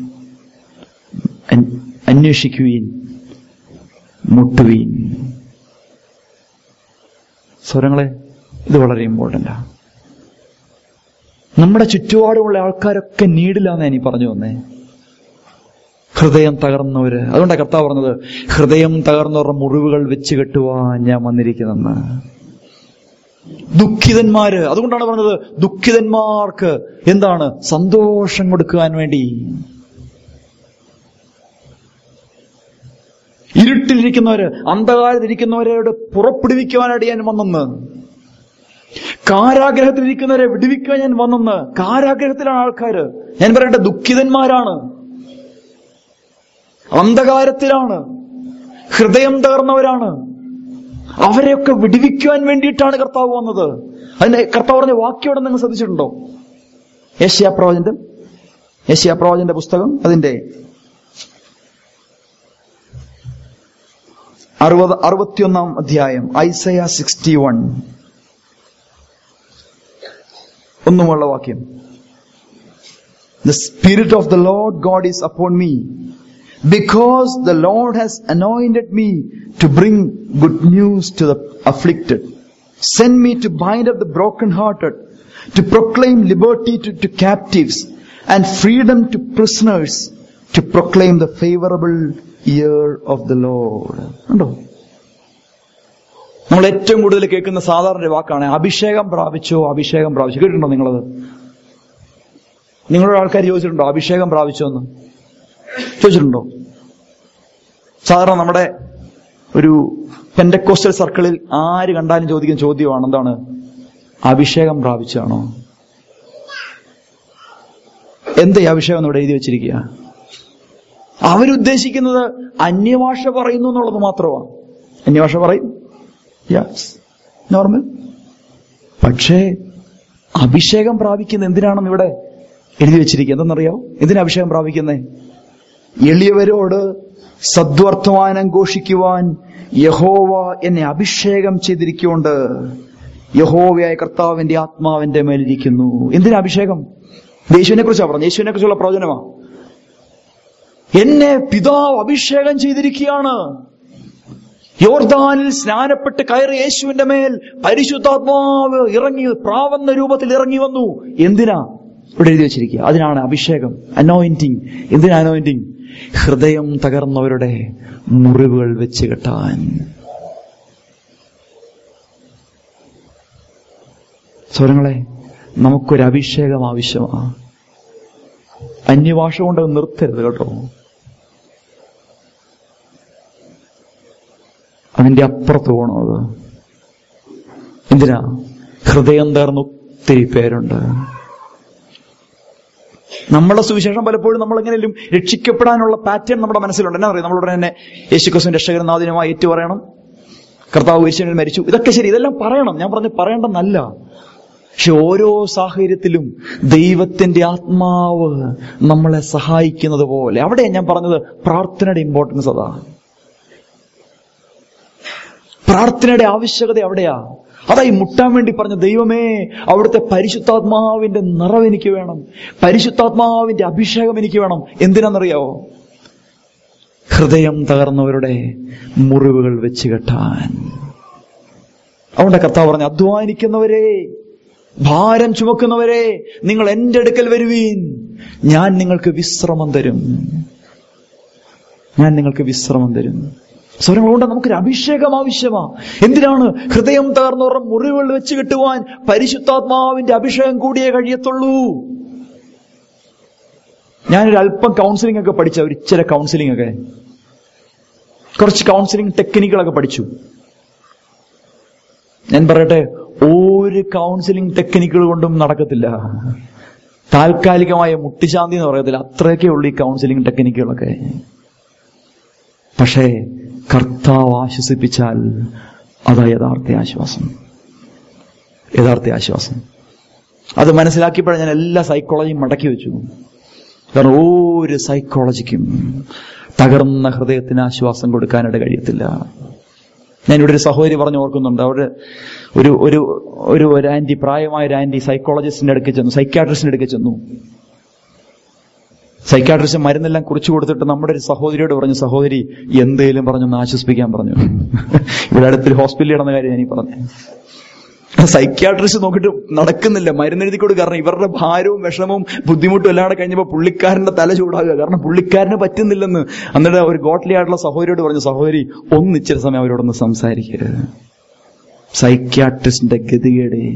അൻ- അന്വേഷിക്കുവീൻ മുട്ടുവീൻ സ്വരങ്ങളെ ഇത് വളരെ ഇമ്പോർട്ടൻ്റാ നമ്മുടെ ചുറ്റുപാടുമുള്ള ആൾക്കാരൊക്കെ നീടില്ലാന്ന് ഞാൻ ഈ പറഞ്ഞു വന്നേ ഹൃദയം തകർന്നവര് അതുകൊണ്ടാണ് കർത്താവ് പറഞ്ഞത് ഹൃദയം തകർന്നവരുടെ മുറിവുകൾ വെച്ച് കെട്ടുവാൻ ഞാൻ വന്നിരിക്കുന്നെന്ന് ദുഃഖിതന്മാര് അതുകൊണ്ടാണ് പറഞ്ഞത് ദുഃഖിതന്മാർക്ക് എന്താണ് സന്തോഷം കൊടുക്കുവാൻ വേണ്ടി ഇരുട്ടിലിരിക്കുന്നവര് അന്ധകാരത്തിരിക്കുന്നവരോട് പുറപ്പെടുവിക്കുവാനായിട്ട് ഞാൻ വന്നെന്ന് കാരാഗ്രഹത്തിലിരിക്കുന്നവരെ വിടുവിക്കാൻ ഞാൻ വന്നെന്ന് കാരാഗ്രഹത്തിലാണ് ആൾക്കാര് ഞാൻ പറയട്ടെ ദുഃഖിതന്മാരാണ് അന്ധകാരത്തിലാണ് ഹൃദയം തകർന്നവരാണ് അവരെയൊക്കെ വിടുവിക്കുവാൻ വേണ്ടിയിട്ടാണ് കർത്താവ് വന്നത് അതിന്റെ കർത്താവ് പറഞ്ഞ വാക്യോടെ നിങ്ങൾ ശ്രദ്ധിച്ചിട്ടുണ്ടോ ഏഷ്യാ പ്രവചന്റെ ഏഷ്യാ പ്രവചന്റെ പുസ്തകം അതിന്റെ അറുപത് അറുപത്തിയൊന്നാം അധ്യായം ഐസയ സിക്സ്റ്റി വൺ ഒന്നുമുള്ള വാക്യം The Spirit of the Lord God is upon me, because the Lord has anointed me to bring good news to the afflicted. Send me to bind up the brokenhearted, to proclaim liberty to, to captives, and freedom to prisoners, to proclaim the favorable year of the Lord. ഉണ്ടോ നമ്മൾ ഏറ്റവും കൂടുതൽ കേൾക്കുന്ന സാധാരണ ഒരു വാക്കാണ് അഭിഷേകം പ്രാപിച്ചോ അഭിഷേകം പ്രാപിച്ചു കേട്ടിട്ടുണ്ടോ നിങ്ങളത് നിങ്ങളുടെ ആൾക്കാർ ചോദിച്ചിട്ടുണ്ടോ അഭിഷേകം പ്രാപിച്ചോ എന്ന് ചോദിച്ചിട്ടുണ്ടോ സാധാരണ നമ്മുടെ ഒരു പെൻഡക്കോസ്റ്റൽ സർക്കിളിൽ ആര് കണ്ടാലും ചോദിക്കുന്ന ചോദ്യമാണ് എന്താണ് അഭിഷേകം പ്രാപിച്ചാണോ എന്താ ഈ അഭിഷേകം എന്ന് ഇവിടെ എഴുതി വെച്ചിരിക്കുക അവരുദ്ദേശിക്കുന്നത് അന്യഭാഷ പറയുന്നു എന്നുള്ളത് മാത്രമാണ് അന്യഭാഷ പറയും യെസ് നോർമൽ പക്ഷേ അഭിഷേകം പ്രാപിക്കുന്ന എന്തിനാണെന്ന് ഇവിടെ എഴുതി വെച്ചിരിക്കുക എന്തെന്നറിയാമോ എന്തിനാ അഭിഷേകം പ്രാപിക്കുന്നേ എളിയവരോട് സദ്വർത്തമാനം ഘോഷിക്കുവാൻ യഹോവ എന്നെ അഭിഷേകം ചെയ്തിരിക്കുകൊണ്ട് യഹോവയായ കർത്താവിന്റെ ആത്മാവിന്റെ മേലിരിക്കുന്നു എന്തിനാ അഭിഷേകം ഇത് യേശുവിനെ കുറിച്ചാണ് പറഞ്ഞു യേശുവിനെ കുറിച്ചുള്ള പ്രവചനമാ എന്നെ പിതാവ് അഭിഷേകം ചെയ്തിരിക്കുകയാണ് യോർദാനിൽ സ്നാനപ്പെട്ട് കയറി യേശുവിന്റെ മേൽ പരിശുദ്ധാത്മാവ് ഇറങ്ങി പ്രാവന്ന രൂപത്തിൽ ഇറങ്ങി വന്നു എന്തിനാ ഇവിടെ എഴുതി വെച്ചിരിക്കുക അതിനാണ് അഭിഷേകം അനോയിന്റിങ് എന്തിനാ അനോയിന്റിങ് ഹൃദയം തകർന്നവരുടെ മുറിവുകൾ വെച്ച് കെട്ടാൻ സ്വരങ്ങളെ നമുക്കൊരു അഭിഷേകം ആവശ്യമാണ് അന്യഭാഷ കൊണ്ട് അത് നിർത്തരുത് കേട്ടോ അതിന്റെ അപ്പുറത്ത് പോകണം അത് എന്തിനാ ഹൃദയം തേർന്ന ഒത്തിരി പേരുണ്ട് നമ്മുടെ സുവിശേഷം പലപ്പോഴും നമ്മൾ എങ്ങനെയും രക്ഷിക്കപ്പെടാനുള്ള പാറ്റേൺ നമ്മുടെ മനസ്സിലുണ്ട് എന്നാ അറിയാം നമ്മളുടെ തന്നെ യേശുക്രിസ്തു രക്ഷകരൻ നാദിനുമായി ഏറ്റു പറയണം കർത്താവ് കുരിശനിൽ മരിച്ചു ഇതൊക്കെ ശരി ഇതെല്ലാം പറയണം ഞാൻ പറഞ്ഞ് പറയേണ്ടെന്നല്ല പക്ഷെ ഓരോ സാഹചര്യത്തിലും ദൈവത്തിന്റെ ആത്മാവ് നമ്മളെ സഹായിക്കുന്നത് പോലെ അവിടെ ഞാൻ പറഞ്ഞത് പ്രാർത്ഥനയുടെ ഇമ്പോർട്ടൻസ് അതാ പ്രാർത്ഥനയുടെ ആവശ്യകത അവിടെയാ അതായി മുട്ടാൻ വേണ്ടി പറഞ്ഞ ദൈവമേ അവിടുത്തെ പരിശുദ്ധാത്മാവിന്റെ നിറവ് എനിക്ക് വേണം പരിശുദ്ധാത്മാവിന്റെ അഭിഷേകം എനിക്ക് വേണം എന്തിനാണെന്നറിയാവോ ഹൃദയം തകർന്നവരുടെ മുറിവുകൾ വെച്ച് കെട്ടാൻ അതുകൊണ്ട് കർത്താവ് പറഞ്ഞു അധ്വാനിക്കുന്നവരെ ഭാരം ചുമക്കുന്നവരെ നിങ്ങൾ എന്റെ അടുക്കൽ വരുവീൻ ഞാൻ നിങ്ങൾക്ക് വിശ്രമം തരും ഞാൻ നിങ്ങൾക്ക് വിശ്രമം തരും സ്വരങ്ങളുണ്ട് നമുക്കൊരു അഭിഷേകം ആവശ്യമാ എന്തിനാണ് ഹൃദയം തകർന്നവരുടെ മുറിവുകൾ വെച്ച് കെട്ടുവാൻ പരിശുദ്ധാത്മാവിന്റെ അഭിഷേകം കൂടിയേ കഴിയത്തുള്ളൂ ഞാനൊരു അല്പം കൗൺസിലിംഗ് ഒക്കെ പഠിച്ച ഒരു ഇച്ചിരി കൗൺസിലിംഗ് ഒക്കെ കുറച്ച് കൗൺസിലിംഗ് ടെക്നിക്കുകളൊക്കെ പഠിച്ചു ഞാൻ പറയട്ടെ ഒരു കൗൺസിലിംഗ് ടെക്നിക്കുകൾ കൊണ്ടും നടക്കത്തില്ല താൽക്കാലികമായ മുട്ടിശാന്തി എന്ന് പറയത്തില്ല അത്രയൊക്കെ ഉള്ളൂ ഈ കൗൺസിലിംഗ് ടെക്നിക്കുകളൊക്കെ പക്ഷേ കർത്താവ് ആശ്വസിപ്പിച്ചാൽ അതാ യഥാർത്ഥ ആശ്വാസം യഥാർത്ഥ ആശ്വാസം അത് മനസ്സിലാക്കിയപ്പോഴാണ് ഞാൻ എല്ലാ സൈക്കോളജിയും മടക്കി വെച്ചു കാരണം ഒരു സൈക്കോളജിക്കും തകർന്ന ഹൃദയത്തിന് ആശ്വാസം കൊടുക്കാനായിട്ട് കഴിയത്തില്ല ഞാനിവിടെ ഒരു സഹോദരി പറഞ്ഞു ഓർക്കുന്നുണ്ട് അവിടെ ഒരു ഒരു ഒരു ഒരു ആന്റി പ്രായമായ ഒരു ആന്റി സൈക്കോളജിസ്റ്റിന്റെ അടുക്ക് ചെന്നു സൈക്യാട്രിസ്റ്റിന്റെ അടുക്ക് ചെന്നു സൈക്കാട്രിസ്റ്റ് മരുന്നെല്ലാം കുറിച്ചു കൊടുത്തിട്ട് നമ്മുടെ ഒരു സഹോദരിയോട് പറഞ്ഞു സഹോദരി എന്തേലും പറഞ്ഞൊന്ന് ആശ്വസിപ്പിക്കാൻ പറഞ്ഞു ഇവിടെ അടുത്തൊരു ഹോസ്പിറ്റലിൽ നടന്ന കാര്യം ഞാനീ പറഞ്ഞു സൈക്യാട്രിസ്റ്റ് നോക്കിയിട്ട് നടക്കുന്നില്ല മരുന്നെഴുതി കൊടുക്കുക കാരണം ഇവരുടെ ഭാരവും വിഷമവും ബുദ്ധിമുട്ടും എല്ലാം കൂടെ കഴിഞ്ഞപ്പോൾ പുള്ളിക്കാരന്റെ തല ചൂടാകുക കാരണം പുള്ളിക്കാരന് പറ്റുന്നില്ലെന്ന് എന്നിട്ട് ഒരു ഗോട്ട്ലി ആയിട്ടുള്ള സഹോദരിയോട് പറഞ്ഞു സഹോദരി ഒന്ന് ഇച്ചിരി സമയം അവരോടൊന്ന് സംസാരിക്കരുത് സൈക്യാട്രിസ്റ്റിന്റെ ഗതികേടെ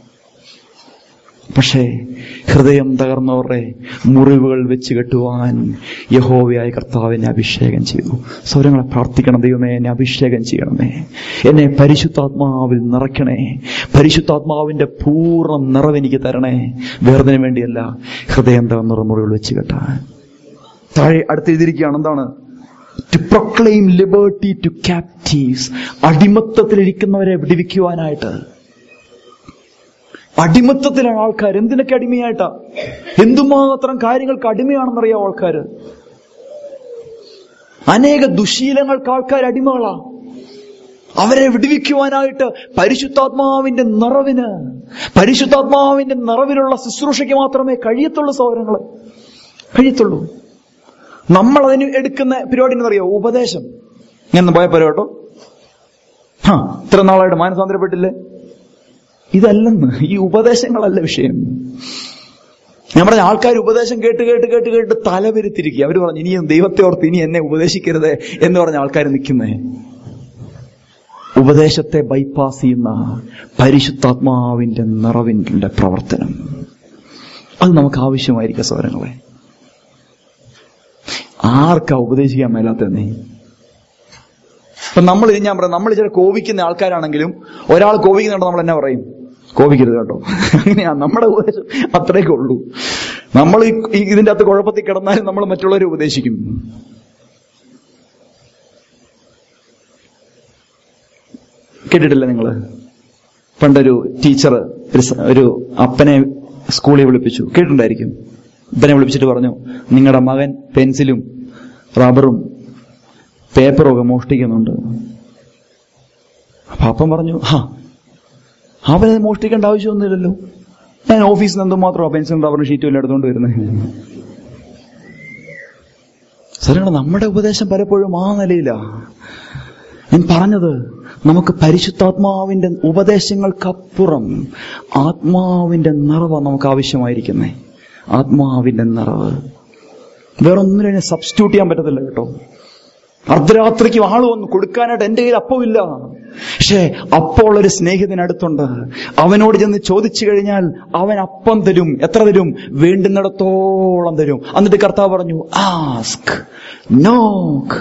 പക്ഷേ ഹൃദയം തകർന്നവരുടെ മുറിവുകൾ വെച്ച് കെട്ടുവാൻ യഹോവയായ കർത്താവിനെ അഭിഷേകം ചെയ്തു സ്വരങ്ങളെ പ്രാർത്ഥിക്കണം ദൈവമേ എന്നെ അഭിഷേകം ചെയ്യണമേ എന്നെ പരിശുദ്ധാത്മാവിൽ നിറയ്ക്കണേ പരിശുദ്ധാത്മാവിന്റെ പൂർണ്ണ നിറവെനിക്ക് തരണേ വേർതിന് വേണ്ടിയല്ല ഹൃദയം തകർന്നവരുടെ മുറിവുകൾ വെച്ച് കെട്ടാൻ താഴെ അടുത്തെഴുതിയിരിക്കുകയാണ് എന്താണ് to proclaim liberty to captives അടിമത്തത്തിലിരിക്കുന്നവരെ വിടിവിക്കുവാനായിട്ട് അടിമത്തത്തിലാണ് ആൾക്കാർ എന്തിനൊക്കെ അടിമയായിട്ടാ എന്തുമാത്രം കാര്യങ്ങൾക്ക് അടിമയാണെന്നറിയാം ആൾക്കാർ അനേക ദുശീലങ്ങൾക്ക് ആൾക്കാർ അടിമകളാ അവരെ വിടുവിക്കുവാനായിട്ട് പരിശുദ്ധാത്മാവിന്റെ നിറവിന് പരിശുദ്ധാത്മാവിന്റെ നിറവിലുള്ള ശുശ്രൂഷയ്ക്ക് മാത്രമേ കഴിയത്തുള്ളൂ സൗരങ്ങളെ കഴിയത്തുള്ളൂ നമ്മൾ അതിന് എടുക്കുന്ന പരിപാടി എന്നറിയോ ഉപദേശം ഞാൻ പോയപ്പോ കേട്ടോ ഹാ ഇത്ര നാളായിട്ട് മാനസാന്തരപ്പെട്ടില്ലേ ഇതല്ലെന്ന് ഈ ഉപദേശങ്ങളല്ല വിഷയം ഞാൻ പറഞ്ഞ ആൾക്കാർ ഉപദേശം കേട്ട് കേട്ട് കേട്ട് കേട്ട് തലവരുത്തിരിക്കുക അവര് പറഞ്ഞു ഇനി ദൈവത്തെ ഓർത്ത് ഇനി എന്നെ ഉപദേശിക്കരുത് എന്ന് പറഞ്ഞ ആൾക്കാർ നിൽക്കുന്നേ ഉപദേശത്തെ ബൈപ്പാസ് ചെയ്യുന്ന പരിശുദ്ധാത്മാവിന്റെ നിറവിന്റെ പ്രവർത്തനം അത് നമുക്ക് ആവശ്യമായിരിക്കും സ്വരങ്ങളെ ആർക്കാ ഉപദേശിക്കാൻ മേലാത്തന്നെ ഇപ്പൊ നമ്മൾ ഇത് ഞാൻ പറയാം നമ്മൾ ചില കോപിക്കുന്ന ആൾക്കാരാണെങ്കിലും ഒരാൾ കോപിക്കുന്നുണ്ട് നമ്മൾ എന്നാ പറയും കോപിക്കരുത് കേട്ടോ അങ്ങനെയാ നമ്മുടെ ഉപദേശം അത്രയൊക്കെ ഉള്ളൂ നമ്മൾ ഈ- ഈ ഇതിന്റെ അകത്ത് കുഴപ്പത്തിൽ കിടന്നാലും നമ്മൾ മറ്റുള്ളവരെ ഉപദേശിക്കും കേട്ടിട്ടില്ല നിങ്ങള് പണ്ടൊരു ടീച്ചർ ഒരു സ- ഒരു അപ്പനെ സ്കൂളിൽ വിളിപ്പിച്ചു കേട്ടിട്ടുണ്ടായിരിക്കും അപ്പനെ വിളിപ്പിച്ചിട്ട് പറഞ്ഞു നിങ്ങളുടെ മകൻ പെൻസിലും റബ്ബറും പേപ്പറും ഒക്കെ മോഷ്ടിക്കുന്നുണ്ട് അപ്പൊ അപ്പം പറഞ്ഞു ഹാ അവനെ മോഷ്ടിക്കേണ്ട ആവശ്യമൊന്നുമില്ലല്ലോ ഞാൻ ഓഫീസിൽ നിന്ന് എന്തുമാത്രം പെൻസിലും റബ്ബറും ഷീറ്റും എല്ലാം എടുത്തുകൊണ്ട് വരുന്നത് സാറേ നമ്മുടെ ഉപദേശം പലപ്പോഴും ആ നിലയിലാ ഞാൻ പറഞ്ഞത് നമുക്ക് പരിശുദ്ധാത്മാവിന്റെ ഉപദേശങ്ങൾക്കപ്പുറം ആത്മാവിന്റെ നിറവ നമുക്ക് ആവശ്യമായിരിക്കുന്നേ ആത്മാവിന്റെ നിറവ് വേറൊന്നിനും അതിനെ സബ്സ്റ്റിറ്റ്യൂട്ട് ചെയ്യാൻ പറ്റത്തില്ല കേട്ടോ അർദ്ധരാത്രിക്ക് ആള് വന്നു കൊടുക്കാനായിട്ട് എന്റെ കയ്യിൽ അപ്പമില്ല പക്ഷേ അപ്പോൾ ഒരു സ്നേഹിതനടുത്തുണ്ട് അവനോട് ചെന്ന് ചോദിച്ചു കഴിഞ്ഞാൽ അവൻ അപ്പം തരും എത്ര തരും വേണ്ടുന്നിടത്തോളം തരും എന്നിട്ട് കർത്താവ് പറഞ്ഞു ആസ്ക് നോക്ക്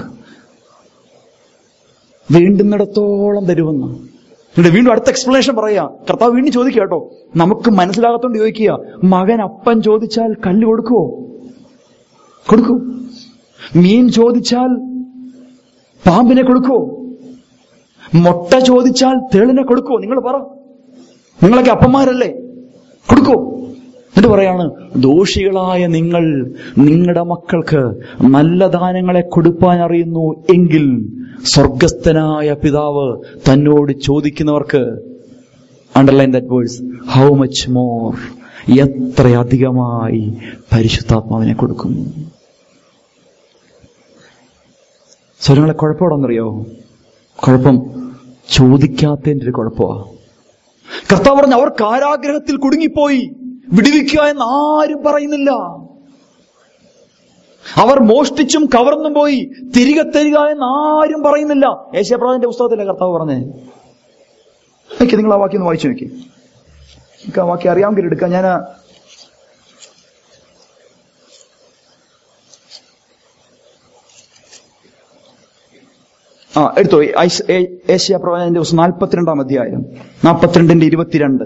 വേണ്ടുന്നിടത്തോളം തരുമെന്ന് എന്നിട്ട് വീണ്ടും അടുത്ത എക്സ്പ്ലനേഷൻ പറയാ കർത്താവ് വീണ്ടും ചോദിക്കുക കേട്ടോ നമുക്ക് മനസ്സിലാകത്തോണ്ട് ചോദിക്കുക മകൻ അപ്പം ചോദിച്ചാൽ കല്ല് കൊടുക്കുവോ കൊടുക്കൂ മീൻ ചോദിച്ചാൽ പാമ്പിനെ കൊടുക്കുവോ മുട്ട ചോദിച്ചാൽ തേളിനെ കൊടുക്കുവോ നിങ്ങൾ പറ നിങ്ങളൊക്കെ അപ്പന്മാരല്ലേ കൊടുക്കോ എന്നിട്ട് പറയാണ് ദോഷികളായ നിങ്ങൾ നിങ്ങളുടെ മക്കൾക്ക് നല്ല ദാനങ്ങളെ കൊടുപ്പാൻ അറിയുന്നു എങ്കിൽ സ്വർഗസ്ഥനായ പിതാവ് തന്നോട് ചോദിക്കുന്നവർക്ക് underline that verse how much more എത്ര അധികമായി പരിശുദ്ധാത്മാവിനെ കൊടുക്കും സ്വരങ്ങളെ കുഴപ്പമാണെന്നറിയോ കുഴപ്പം ചോദിക്കാത്തതിന്റെ ഒരു കുഴപ്പമാണ് കർത്താവ് പറഞ്ഞു അവർ കാരാഗ്രഹത്തിൽ കുടുങ്ങിപ്പോയി വിടുവിക്കുക എന്ന് ആരും പറയുന്നില്ല അവർ മോഷ്ടിച്ചും കവർന്നും പോയി തിരികെ തരിക എന്ന് ആരും പറയുന്നില്ല ഏഷ്യാപ്രവാചന്റെ പുസ്തകത്തിലെ കർത്താവ് പറഞ്ഞേ നോക്കി നിങ്ങൾ ആ വാക്യം ഒന്ന് വായിച്ചു നോക്കി നിങ്ങൾക്ക് ആ വാക്യം അറിയാമെങ്കിൽ എടുക്കാം ഞാൻ ആ എടുത്തോ ഏഷ്യ പ്രവചനന്റെ ദിവസം നാൽപ്പത്തിരണ്ടാം അധ്യായം നാൽപ്പത്തിരണ്ടിന്റെ ഇരുപത്തിരണ്ട്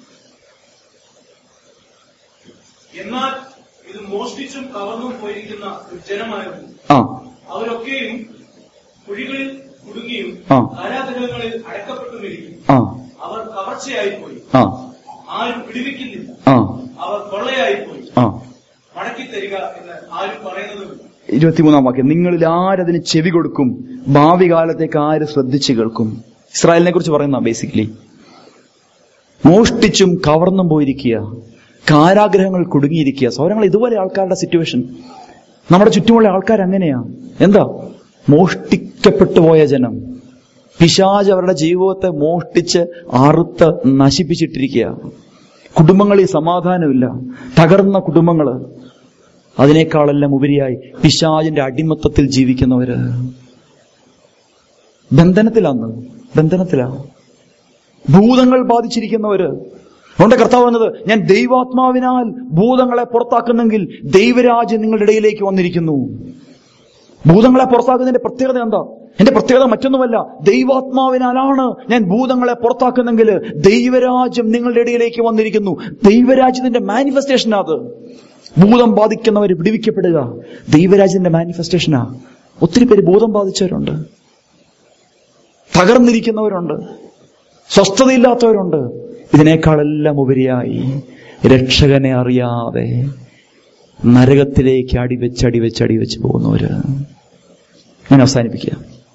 എന്നാൽ ഇത് മോഷ്ടിച്ചും കവർന്നും പോയിരിക്കുന്ന ഒരു ജനമായിരുന്നു ആ അവരൊക്കെയും കുഴികളിൽ കുടുങ്ങിയും ആ. കാരാഗ്രഹങ്ങളിൽ അടക്കപ്പെട്ടുമിരിക്കും ആ അവർ കവർച്ചയായിപ്പോയി ആ ആരും പിടിവിക്കുന്നില്ല ആ അവർ കൊള്ളയായിപ്പോയി ആ മടക്കി തരിക എന്ന് ആരും പറയുന്നതുമില്ല ഇരുപത്തിമൂന്നാം വാക്യം നിങ്ങളിൽ ആരതിന് ചെവി കൊടുക്കും ഭാവി കാലത്തേക്ക് ആര് ശ്രദ്ധിച്ചു കേൾക്കും ഇസ്രായേലിനെ കുറിച്ച് പറയുന്ന ബേസിക്കലി മോഷ്ടിച്ചും കവർന്നും പോയിരിക്കുക കാരാഗ്രഹങ്ങൾ കുടുങ്ങിയിരിക്കുക സൗരങ്ങൾ ഇതുപോലെ ആൾക്കാരുടെ സിറ്റുവേഷൻ നമ്മുടെ ചുറ്റുമുള്ള ആൾക്കാർ അങ്ങനെയാ എന്താ മോഷ്ടിക്കപ്പെട്ടു പോയ ജനം പിശാജ് അവരുടെ ജീവിതത്തെ മോഷ്ടിച്ച് അറുത്ത് നശിപ്പിച്ചിട്ടിരിക്കുക കുടുംബങ്ങളിൽ സമാധാനമില്ല തകർന്ന കുടുംബങ്ങള് അതിനേക്കാളെല്ലാം ഉപരിയായി പിശാജിന്റെ അടിമത്തത്തിൽ ജീവിക്കുന്നവര് ബന്ധനത്തിലാന്ന് ബന്ധനത്തിലാ ഭൂതങ്ങൾ ബാധിച്ചിരിക്കുന്നവര് അതുകൊണ്ട് കർത്താവ് പറഞ്ഞത് ഞാൻ ദൈവാത്മാവിനാൽ ഭൂതങ്ങളെ പുറത്താക്കുന്നെങ്കിൽ ദൈവരാജ്യം നിങ്ങളുടെ ഇടയിലേക്ക് വന്നിരിക്കുന്നു ഭൂതങ്ങളെ പുറത്താക്കുന്നതിന്റെ പ്രത്യേകത എന്താ എന്റെ പ്രത്യേകത മറ്റൊന്നുമല്ല ദൈവാത്മാവിനാലാണ് ഞാൻ ഭൂതങ്ങളെ പുറത്താക്കുന്നെങ്കിൽ ദൈവരാജ്യം നിങ്ങളുടെ ഇടയിലേക്ക് വന്നിരിക്കുന്നു ദൈവരാജ്യത്തിന്റെ മാനിഫെസ്റ്റേഷൻ അത് ഭൂതം ബാധിക്കുന്നവർ വിടുവിക്കപ്പെടുക ദൈവരാജ്യത്തിന്റെ മാനിഫെസ്റ്റേഷനാ ഒത്തിരി പേര് ഭൂതം ബാധിച്ചവരുണ്ട് തകർന്നിരിക്കുന്നവരുണ്ട് സ്വസ്ഥതയില്ലാത്തവരുണ്ട് ഇതിനേക്കാളെല്ലാം ഉപരിയായി രക്ഷകനെ അറിയാതെ നരകത്തിലേക്ക് അടിവെച്ച് അടിവെച്ച് അടിവെച്ച് പോകുന്നവര് ഞാൻ അവസാനിപ്പിക്കുക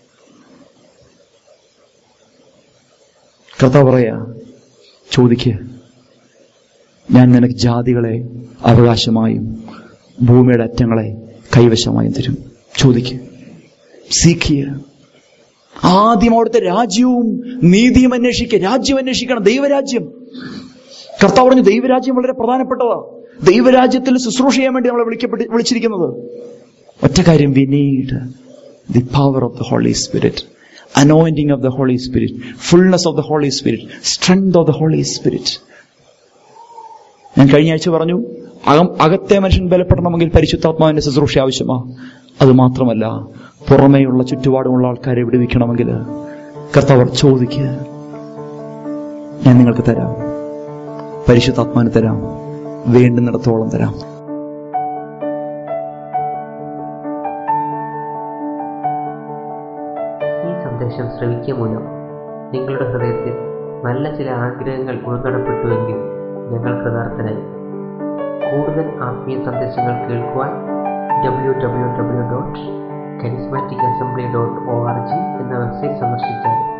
കർത്താവ് പറയാ ചോദിക്കുക ഞാൻ നിനക്ക് ജാതികളെ അവകാശമായും ഭൂമിയുടെ അറ്റങ്ങളെ കൈവശമായും തരും ചോദിക്കുക സീക്കുക ആദ്യം അവിടുത്തെ രാജ്യവും നീതിയും അന്വേഷിക്കുക രാജ്യം അന്വേഷിക്കണം ദൈവരാജ്യം കർത്താവ് പറഞ്ഞു ദൈവരാജ്യം വളരെ പ്രധാനപ്പെട്ടതാ ദൈവരാജ്യത്തിൽ ശുശ്രൂഷ ചെയ്യാൻ വേണ്ടി നമ്മളെ വിളിക്കപ്പെട്ട് വിളിച്ചിരിക്കുന്നത് ഒറ്റ കാര്യം we need the power of the Holy Spirit anointing of the Holy Spirit fullness of the Holy Spirit strength of the Holy Spirit ഞാൻ കഴിഞ്ഞ ആഴ്ച പറഞ്ഞു അകം അകത്തെ മനുഷ്യൻ ബലപ്പെടണമെങ്കിൽ പരിശുദ്ധാത്മാവിന്റെ ശുശ്രൂഷ ആവശ്യമാ അത് മാത്രമല്ല പുറമേയുള്ള ചുറ്റുപാടുമുള്ള ആൾക്കാരെ വിടുവിക്കണമെങ്കിൽ കർത്താവർ ചോദിക്കുക ഞാൻ നിങ്ങൾക്ക് തരാം പരിശുദ്ധാത്മാവിന് തരാം വേണ്ടുന്നിടത്തോളം തരാം ഈ സന്ദേശം ശ്രവിക്കുക മൂലം നിങ്ങളുടെ ഹൃദയത്തിൽ നല്ല ചില ആഗ്രഹങ്ങൾ ഉൾനടപ്പെട്ടുവെങ്കിൽ ഞങ്ങൾ കൃതാർത്ഥനായി കൂടുതൽ ആത്മീയ സന്ദേശങ്ങൾ കേൾക്കുവാൻ W W W dot charismatic assembly dot O R G എന്ന വെബ്സൈറ്റ് സന്ദർശിച്ചാൽ